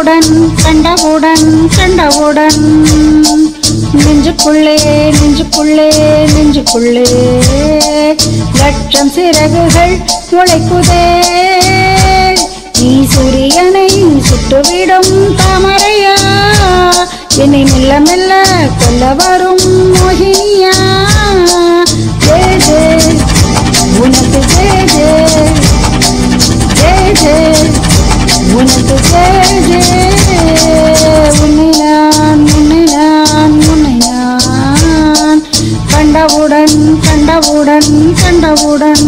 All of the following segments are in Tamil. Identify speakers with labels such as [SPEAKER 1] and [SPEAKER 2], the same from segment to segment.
[SPEAKER 1] கண்டவுடன் கண்டவுடன் கண்டவுடன் நெஞ்சுக்குள்ளே நெஞ்சுக்குள்ளே நெஞ்சுக்குள்ளே லட்சம் சிறகுகள் முளைக்குதே நீ சூரியனை சுட்டுவிடும் தாமரையா என்னை மெல்ல மெல்ல கொல்ல வரும் மோகினியா ஜே ஜே உனக்கு ஜே ஜே ஜே ஜே உனக்கு ஜே ஜே உன்னை நான் உன்னை நான் உன்னை நான் கண்டவுடன் கண்டவுடன் கண்டவுடன்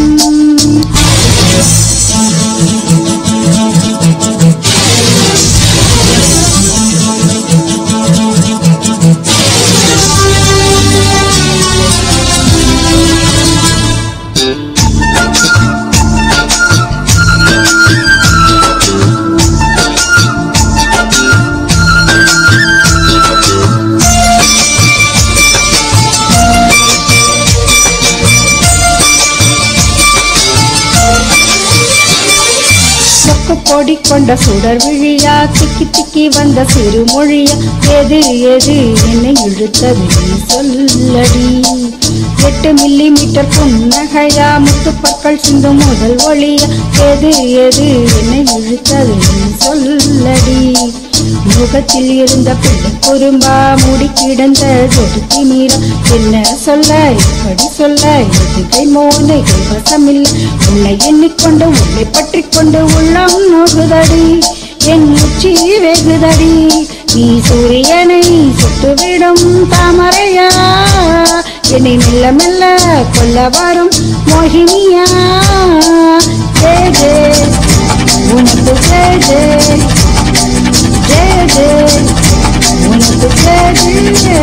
[SPEAKER 1] சொக்கு பொடி கொண்ட சுடர் விழியா திக்கி திக்கி வந்த சிறுமொழியா எது எது என்னை இழுத்தது நீ சொல்லடி எட்டு மில்லி மீட்டர் புன்னகையா முத்துப்பற்கள் சிந்தும் முதல் ஒளியா எது எது என்னை இழுத்தது நீ சொல்லடி முகத்தில் இருந்த பிள்ளை குறும்பா முடி கிடந்த தொடுத்தி மீறா என்ன சொல்ல எப்படி சொல்ல எதுகை மோனை கைவசமில்லை உன்னை எண்ணிக்கொண்டு உன்னை பற்றி கொண்டு உள்ளம் நோகுதடி என் உச்சி வெகுதடி நீ சூரியனை சுட்டுவிடும் தாமரையா என்னை மெல்ல மெல்ல கொல்ல வரும் மோகினியா ஜே ஜே உனக்கு ஜே ஜே ஜே ஜே உனக்கு ஜே ஜே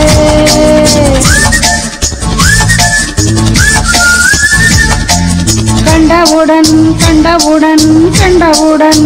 [SPEAKER 1] கண்டவுடன் கண்டவுடன் கண்டவுடன்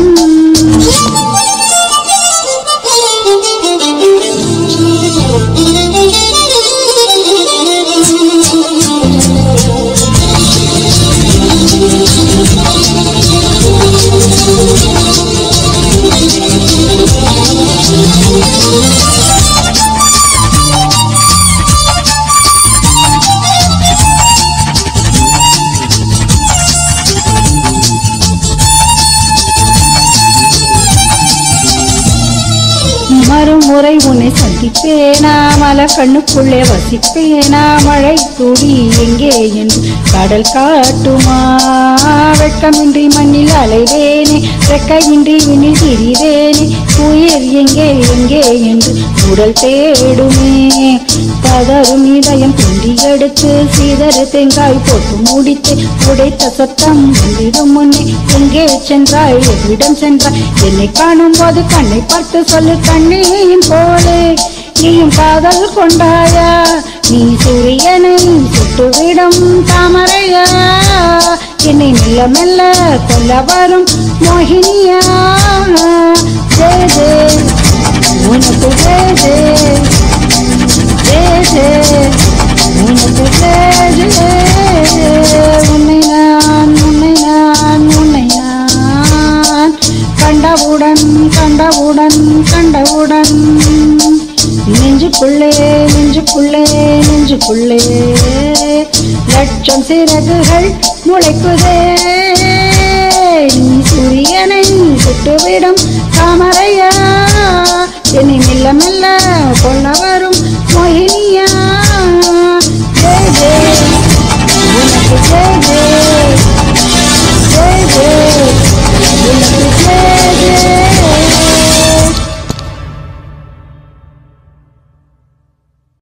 [SPEAKER 1] மறுமுறை உன்னை சந்திப்பேனா மலர் கண்ணுக்குள்ளே வசிப்பேனா மழை துளி எங்கே என்று கடல் காட்டுமா வெட்கமின்றி மண்ணில் அலைவேனே ரெக்கையின்றி விண்ணில் திரிவேனே உயிர் எங்கே எங்கே என்று உடல் தேடுமே பதறும் இதயம் துண்டி எடுத்து சீதறு தேங்காய் போட்டு முடித்து உடைத்த சத்தம் வந்திடும் முன்னே எங்கே சென்றாய் எவ்விடம் சென்றாய் என்னை காணும் போது கண்ணை பார்த்து சொல்லு கண்ணையும் போலே நீயும் காதல் கொண்டாயா நீ சூரியனை சுட்டுவிடும் தாமரையா என்னை மெல்ல மெல்ல கொல்ல வரும் மோகினியா ஜே ஜே உனக்கு ஜே ஜே ஜே ஜே உனக்கு ஜே ஜே உன்னை நான் உன்னை நான் உன்னை நான் கண்டவுடன் கண்டவுடன் கண்டவுடன் நெஞ்சுக்குள்ளே நெஞ்சுக்குள்ளே நெஞ்சுக்குள்ளே லட்சம் சிறகுகள் முளைக்குதே நீ சூரியனை சுட்டுவிடும் தாமரையா என்னை மெல்ல மெல்ல கொள்ள வரும் மொயினியா